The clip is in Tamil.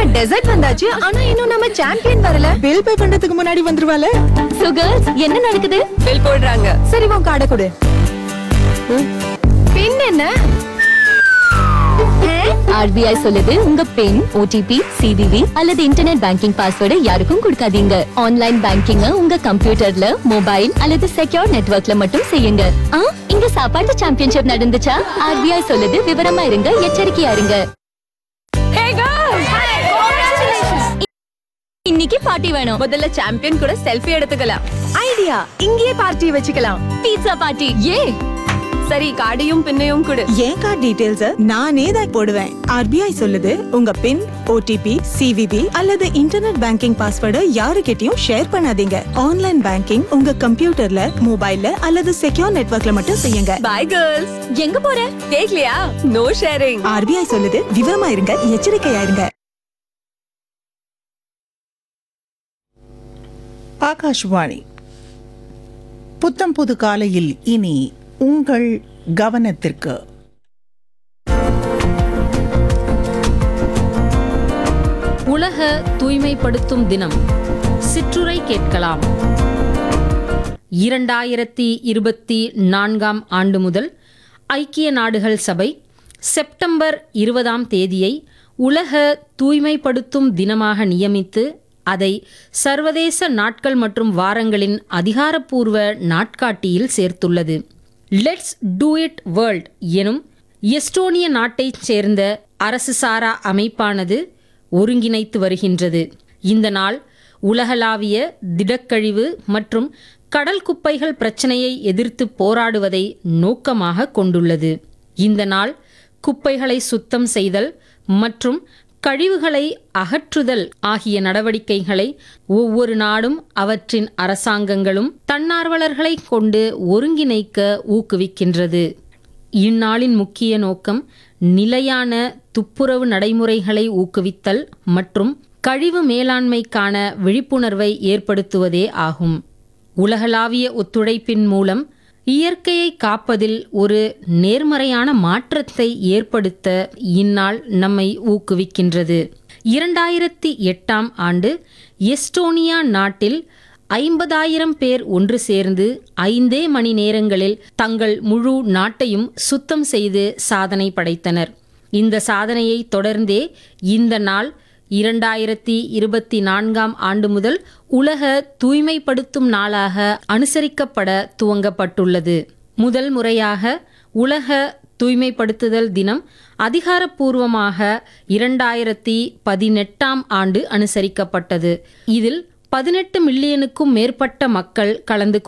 டெசர்ட் வந்தாச்சு ஆனா இன்னும் நம்ம சாம்பியன் வரல பில் பே பண்றதுக்கு முன்னாடி வந்துருவால சோ கேர்ள்ஸ் என்ன நடக்குது பில் போடுறாங்க சரி உன் கார்டை கொடு பின் என்ன ஆர்பிஐ சொல்லுது உங்க பின் ஓடிபி சிவிவி அல்லது இன்டர்நெட் பேங்கிங் பாஸ்வேர்டு யாருக்கும் கொடுக்காதீங்க ஆன்லைன் பேங்கிங் உங்க கம்ப்யூட்டர்ல மொபைல் அல்லது செக்யூர் நெட்வொர்க்ல மட்டும் செய்யுங்க ஆ, இங்க சாப்பாட்டு சாம்பியன்ஷிப் நடந்துச்சா ஆர்பிஐ சொல்லுது விவரமா இருங்க எச்சரிக்கையா இருங்க Hey girls! இன்னைக்கு பார்ட்டி வேணும் முதல்ல சாம்பியன் கூட செல்ஃபி எடுத்துக்கலாம் ஐடியா இங்கேயே பார்ட்டி வச்சுக்கலாம் பீட்சா பார்ட்டி ஏ சரி கார்டையும் பின்னையும் கொடு என் கார்டு டீடைல்ஸ் நானே தான் போடுவேன் ஆர்பிஐ சொல்லுது உங்க பின் ஓடிபி சிவிவி அல்லது இன்டர்நெட் பேங்கிங் பாஸ்வேர்டை யாருக்கிட்டயும் ஷேர் பண்ணாதீங்க ஆன்லைன் பேங்கிங் உங்க கம்ப்யூட்டர்ல மொபைல்ல அல்லது செக்யூர் நெட்வொர்க்ல மட்டும் செய்யுங்க பை கேர்ள்ஸ் எங்க போற கேக்கலையா நோ ஷேரிங் ஆர்பிஐ சொல்லுது விவரமா இருங்க எச்சரிக்கையா இருங்க ஆகாஷ்வாணி புத்தம் புது காலையில் இனி உங்கள் கவனத்திற்கு உலக தூய்மைப்படுத்தும் தினம் சிற்றுரை கேட்கலாம் இரண்டாயிரத்தி இருபத்தி நான்காம் ஆண்டு முதல் ஐக்கிய நாடுகள் சபை செப்டம்பர் இருபதாம் தேதியை உலக தூய்மைப்படுத்தும் தினமாக நியமித்து அதை சர்வதேச நாட்கள் மற்றும் வாரங்களின் அதிகாரப்பூர்வ நாட்காட்டியில் சேர்த்துள்ளது லெட்ஸ் டூ இட் வேர்ல்ட் எனும் எஸ்டோனிய நாட்டைச் சேர்ந்த அரசு சாரா அமைப்பானது ஒருங்கிணைத்து வருகின்றது இந்த நாள் உலகளாவிய திடக்கழிவு மற்றும் கடல் குப்பைகள் பிரச்சனையை எதிர்த்து போராடுவதை நோக்கமாக கொண்டுள்ளது இந்த நாள் குப்பைகளை சுத்தம் செய்தல் மற்றும் கழிவுகளை அகற்றுதல் ஆகிய நடவடிக்கைகளை ஒவ்வொரு நாடும் அவற்றின் அரசாங்கங்களும் தன்னார்வலர்களை கொண்டு ஒருங்கிணைக்க ஊக்குவிக்கின்றது இந்நாளின் முக்கிய நோக்கம் நிலையான துப்புரவு நடைமுறைகளை ஊக்குவித்தல் மற்றும் கழிவு மேலாண்மைக்கான விழிப்புணர்வை ஏற்படுத்துவதே ஆகும் உலகளாவிய ஒத்துழைப்பின் மூலம் இயற்கையை காப்பதில் ஒரு நேர்மறையான மாற்றத்தை ஏற்படுத்த இந்நாள் நம்மை ஊக்குவிக்கின்றது இரண்டாயிரத்தி எட்டாம் ஆண்டு எஸ்டோனியா நாட்டில் ஐம்பதாயிரம் பேர் ஒன்று சேர்ந்து ஐந்தே மணி நேரங்களில் தங்கள் முழு நாட்டையும் சுத்தம் செய்து சாதனை படைத்தனர் இந்த சாதனையை தொடர்ந்தே இந்த நாள் இரண்டாயிரத்தி இருபத்தி நான்காம் ஆண்டு முதல் உலக தூய்மைப்படுத்தும் நாளாக அனுசரிக்கப்பட துவங்கப்பட்டுள்ளது முதல் முறையாக உலக தூய்மைப்படுத்துதல் தினம் அதிகாரப்பூர்வமாக இரண்டாயிரத்தி பதினெட்டாம் ஆண்டு அனுசரிக்கப்பட்டது இதில் பதினெட்டு மில்லியனுக்கும் மேற்பட்ட மக்கள் கலந்து